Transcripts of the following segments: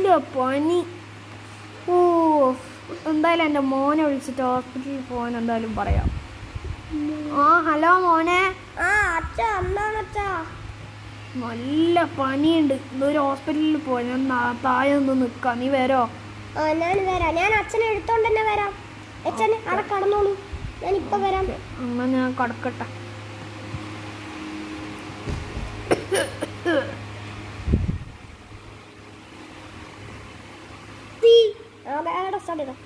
നല്ല പനി ഓ എന്തായാലും എൻ്റെ മോനെ വിളിച്ചിട്ട് ഹോസ്പിറ്റലിൽ പോകാൻ എന്തായാലും പറയാം ആ ഹലോ മോനെ ആ അച്ഛ എന്താണ് അച്ഛാ നല്ല പനിയുണ്ട് ഇതൊരു ഹോസ്പിറ്റലിൽ പോയി ഞാൻ നാ- താഴെ ഒന്ന് നിൽക്കാം നീ വരോ ആ ഞാൻ വരാം ഞാൻ അച്ഛനെ എടുത്തോണ്ട് തന്നെ വരാം അച്ഛൻ അവിടെ കടന്നോളൂ ഞാൻ ഇപ്പൊ വരാം എന്നാ ഞാൻ കടക്കട്ടെ ആ, വേഗം start ചെയ്തോ.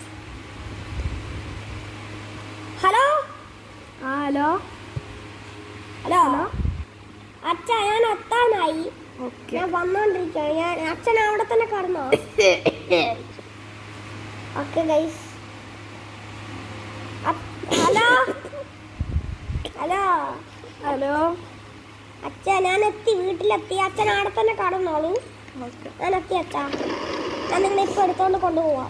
ഹലോ ആ ഹലോ ഹലോ അച്ഛ ഞാൻ എത്താനായി ഓക്കെ ഞാൻ വന്നോണ്ടിരിക്കുകയാണ് ഞാൻ അച്ഛൻ അവിടെ തന്നെ കടന്നോ okay guys hello hello hello അച്ഛ ഞാൻ എത്തി വീട്ടിലെത്തി അച്ഛൻ അവിടെ തന്നെ കടന്നോളൂ ഓക്കെ ഞാൻ എത്തി അച്ഛാ ഞാൻ നിങ്ങളെ ഇപ്പൊ എടുത്തോണ്ട് കൊണ്ടുപോവാം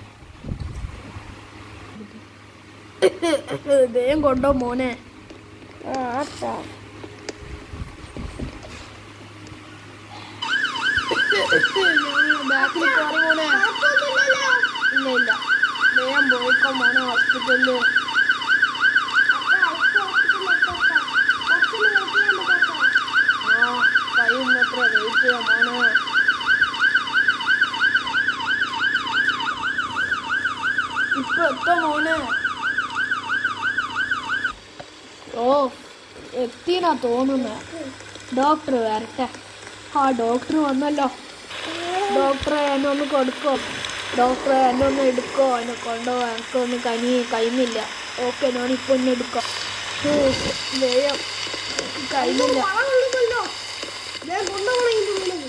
വേഗം കൊണ്ടോ മോനെ ആ അച്ഛാ ബാക്കിൽ കയറി മോനെ കുഴപ്പമൊന്നുമില്ലല്ലോ. ഇല്ല ഇല്ല വേഗം പോയിക്കോ മോനെ ഹോസ്പിറ്റലിൽ അച്ഛാ, ഇപ്പൊ hospital ൽ എത്തി അച്ഛാ. കുറച്ചൊന്ന് wait ചെയ്യാൻ പറ്റുമോ അച്ഛാ? ആ കഴിയുന്നത്ര വെയിറ്റ് ചെയ്യാം മോനെ ഇപ്പൊ എത്തോ മോനെ ഓ എത്തിനാ തോന്നുന്നേ ഡോക്ടർ വരട്ടെ ആ ഡോക്ടർ വന്നല്ലോ ഡോക്ടറെ എന്നെ ഒന്ന് കൊടുക്കോ ഡോക്ടറെ എന്നെ ഒന്ന് എടുക്കോ എന്നെ കൊണ്ടോ എനിക്കൊന്ന് കനി കഴിയുന്നില്ല ഓക്കെ ഞാനിപ്പോൾ ഒന്ന് എടുക്കാം ഓ, വേഗം കഴിയുന്നില്ല വളം കൊള്ളുമല്ലോ. ഞാൻ കൊണ്ടുപോകണം ഇതിന്റെ ഉള്ളിൽ.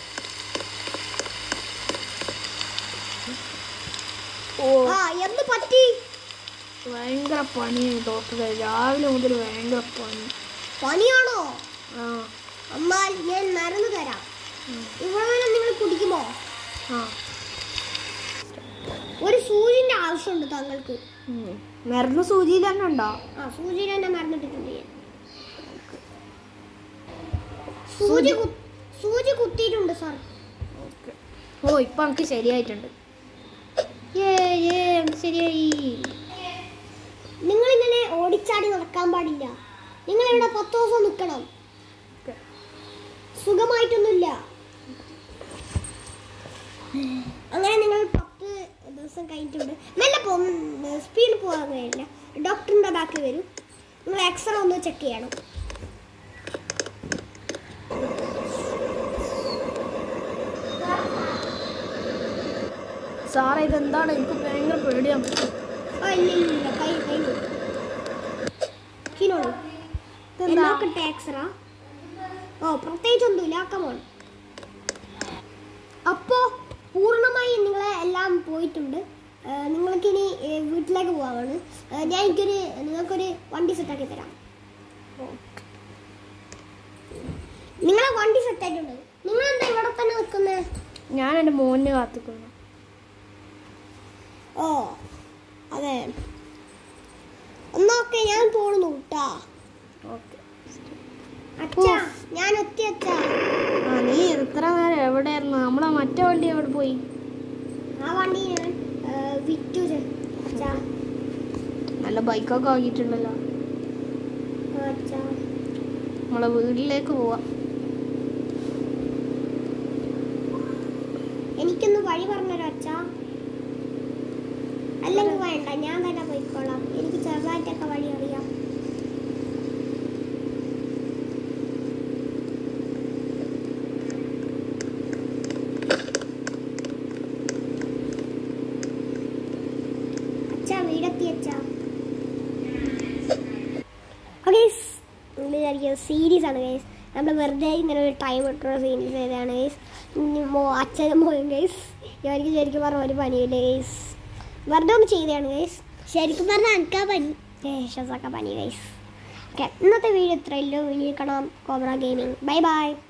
ഓ ആ എന്ത് പറ്റി ഭയങ്കര പണിയാണ് ഡോക്ടറെ രാവിലെ മുതൽ ഭയങ്കര പണി പനിയാണോ ആ എന്നാൽ ഞാൻ മരുന്ന് തരാം ഉം. ഇവിടെ വരെ നിങ്ങൾ കുടിക്കുമോ ആ ഒരു സൂചിന്റെ ആവശ്യമുണ്ട് താങ്കൾക്ക് ഉം. മരുന്ന് സൂചിയിൽ തന്നെ ഉണ്ടോ ആ സൂചി തന്നെ മരുന്നിട്ടിട്ടുണ്ട് ഞാൻ സൂചി കു- സൂചി കുത്തിയിട്ടുണ്ട് സാർ ഓക്കെ ഓ ഇപ്പം എനിക്ക് ശരിയായിട്ടുണ്ട് ഏ ഏ എനിക്ക് ശരിയായി നിങ്ങൾ ഇങ്ങനെ ഓടിച്ചാടി നടക്കാൻ പാടില്ല നിങ്ങൾ ഇവിടെ പത്ത് ദിവസം നിൽക്കണം ഓക്കെ സുഖമായിട്ടൊന്നുമില്ല അങ്ങനെ നിങ്ങൾ പത്ത് ദിവസം കഴിഞ്ഞിട്ടുണ്ട് മെല്ലെ പോ സ്പീഡിൽ പോകാൻ കഴിയില്ല ഡോക്ടറിൻ്റെ ബാക്കിൽ വരും നിങ്ങൾ എക്സ്റേ ഒന്ന് ചെക്ക് ചെയ്യണം സാറേ ഇതെന്താണ് എനിക്ക് ഭയങ്കര പേടിയാണ് ആ ഇല്ല ഇല്ല ഇല്ല കൈ കൈ കിനോളൂ ഇതെന്താ നോക്കട്ടെ എക്സ്റേ ഓ പ്രത്യേകിച്ചൊന്നുമില്ല കമോൺ അപ്പോൾ പൂർണ്ണമായി നിങ്ങളെ എല്ലാം പോയിട്ടുണ്ട് ആ, നിങ്ങൾക്കിനി ഏ, വീട്ടിലേക്ക് പോകാമാണ് ആ, ഞാൻ എനിക്കൊരു നിങ്ങൾക്കൊരു വണ്ടി സെറ്റാക്കി തരാം നിങ്ങളെ വണ്ടി സെറ്റായിട്ടുണ്ട് നിങ്ങൾ എന്താ ഇവിടെ തന്നെ നിൽക്കുന്നത് ഞാൻ എൻ്റെ മോനെ കാത്തുക്കുന്നു ഓ അതെ എന്നൊക്കെ ഞാൻ പോണു കേട്ടാ ഓക്കെ അച്ഛാ ഞാൻ എത്തി അച്ഛാ ആ നീ ഇത്ര നേരം എവിടെയായിരുന്നു നമ്മളെ മറ്റേ വണ്ടി എവിടെ പോയി ആ വണ്ടി ഞാൻ ആ, വിറ്റു ചെ- അച്ഛാ നല്ല ബൈക്കൊക്കെ ആക്കിയിട്ടുണ്ടല്ലോ ആ, അച്ഛാ നമ്മളെ വീട്ടിലേക്ക് പോവാം എനിക്കൊന്ന് വഴി പറഞ്ഞുതരോ അച്ഛാ അല്ലെങ്കിൽ വേണ്ട ഞാൻ തന്നെ പോയിക്കോളാം എനിക്ക് ചെറുതായിട്ടൊക്കെ വഴി അറിയാം അച്ഛാ വീടെത്തി അച്ഛാ ഗൈസ് നിങ്ങൾ വിചാരിക്കുക സീരീസ് ആണ് ഗൈസ് നമ്മൾ വെറുതെ ഇങ്ങനെ ഒരു ടൈം ഇട്ടുള്ള സീരീസ് ചെയ്തതാണ് ഗൈസ് മോ അച്ഛനും പോയും ഗൈസ് ഇവർക്ക് ശരിക്കും പറഞ്ഞ ഒരു പനിയില്ല ഗൈസ് വെറുതെ ഒന്ന് ചെയ്തതാണ് ഗൈസ് ശരിക്കും പറഞ്ഞാൽ എനിക്കാ പനി ഷസൊക്കെ പനി ഗൈസ് ഓക്കെ ഇന്നത്തെ വീഡിയോ ഇത്രയല്ലോ ഇനി കാണാം കോബ്ര ഗെയിമിംഗ് ബൈ ബൈ